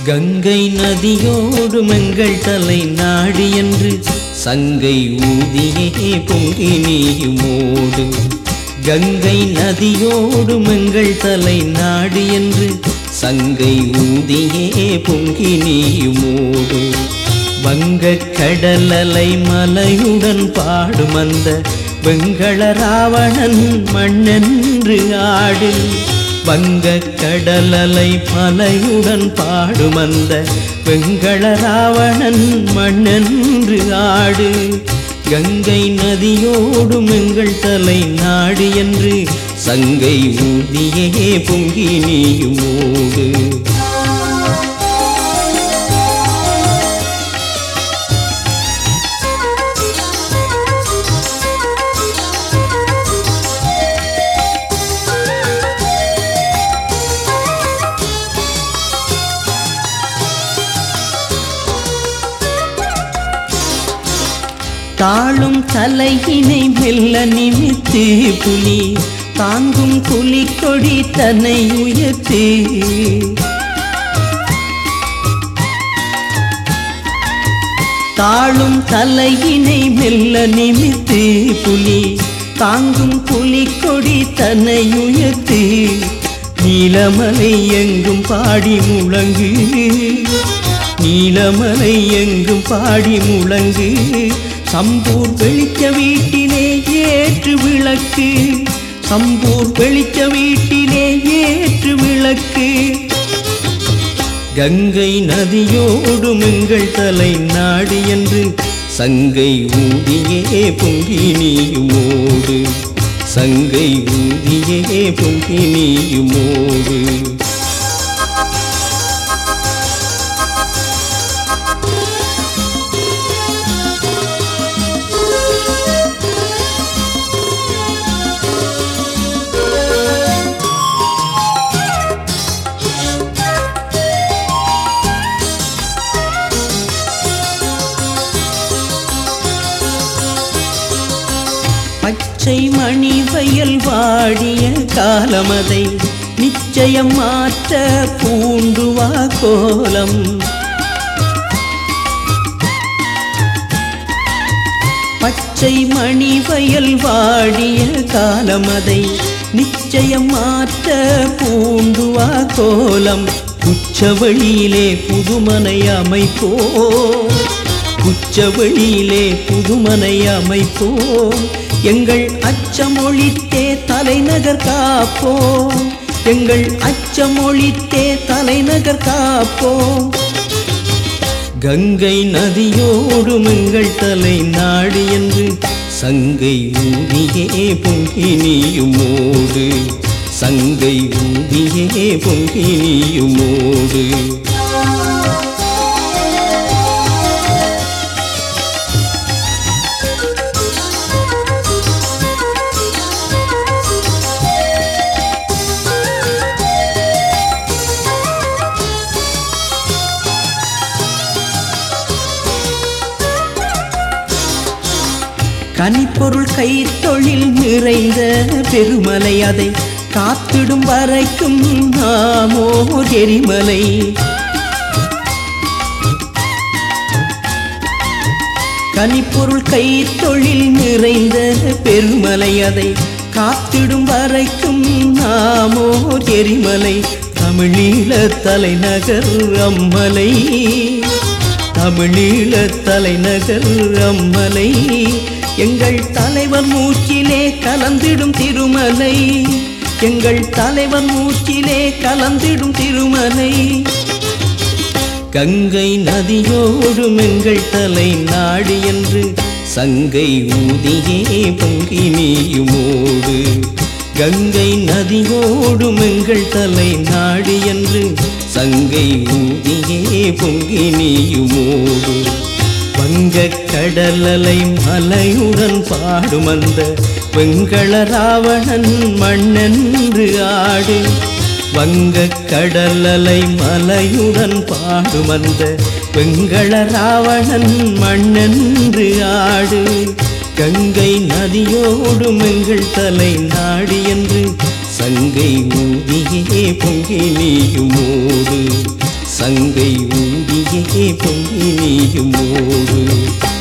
கங்கை நதியோடு எங்கள் தலை நாடு என்று சங்கை ஊதியே பொங்கி நீயுமோடு கங்கை நதியோடு எங்கள் தலை நாடு என்று சங்கை ஊதியே பொங்கி நீயுமோடு வங்கக் கடலலை மலையுடன் பாடும் அந்த வெங்கள ராவணன் மண்ணென்று ஆடு வங்கக் கடலலை மலையுடன் பாடும் அந்த வெங்கள ராவணன் மண்ணென்று ஆடு கங்கை நதியோடும் எங்கள் தலை நாடு என்று சங்கை ஊதியே பொங்கி நீயும் ஓடு தாழும் தலையினை மெல்ல நிமித்து புலி தாங்கும் புலி கொடி தன்னை உயர்த்து தாழும் தலையினை மெல்ல நிமித்து புலி தாங்கும் புலி கொடி தன்னை உயர்த்து நீலமலை எங்கும் பாடி முழங்கு நீலமலை எங்கும் பாடி முழங்கு சம்பூர் வெளிச்ச வீட்டிலே ஏற்று விளக்கு சம்பூர் வெளிச்ச வீட்டிலே ஏற்று விளக்கு கங்கை நதியோடும் எங்கள் தலை நாடு என்று சங்கை ஊதியே பொங்கி நீயுமோடு சங்கை ஊதியே பொங்கி நீயுமோடு பச்சை மணி வயல் வாடிய காலமதை நிச்சயம் மாற்ற பூண்டுவா கோலம் பச்சை மணி வயல் வாடிய காலமதை நிச்சயம் மாற்ற பூண்டுவா கோலம் உச்சவழியிலே புதுமனை அமைப்போ உச்சவழியிலே புதுமனை அமைப்போம் எங்கள் அச்சமொழித்தே தலைநகர் காப்போம் எங்கள் அச்சமொழித்தே தலைநகர் காப்போம் கங்கை நதியோடும் எங்கள் தலை நாடு என்று சங்கை ஊதியே பொங்கி நீயுமோடு சங்கை ஊதியே பொங்கி நீயுமோடு கனிப்பொருள் கைத்தொழில் நிறைந்த பெருமலை அதை காத்திடும் வரைக்கும் நாமோ எரிமலை கனிப்பொருள் கைத்தொழில் நிறைந்த பெருமலை அதை காத்திடும் வரைக்கும் நாமோ எரிமலை தமிழீழ தலைநகர் அம்மலை தமிழீழ தலைநகர் அம்மலை எங்கள் தலைவர் மூச்சிலே கலந்திடும் திருமலை எங்கள் தலைவர் மூச்சிலே கலந்திடும் திருமலை கங்கை நதியோடும் எங்கள் தலை நாடு என்று சங்கை ஊதியே பொங்கி நீயுமோடு கங்கை நதியோடும் எங்கள் தலை நாடு என்று சங்கை ஊதியே பொங்கி நீயுமோடு வங்கக் கடலலை மலையுடன் பாடும் அந்த வெங்கள ராவணன் மண்ணென்று ஆடு வங்கக் கடலலை மலையுடன் பாடும் அந்த வெங்கள ராவணன் மண்ணென்று ஆடு கங்கை நதியோடும் எங்கள் தலை நாடு என்று சங்கை ஊதியே பொங்கி நீயுமோடு சங்கை ஊதியே பொங்கி நீயும் ஓடு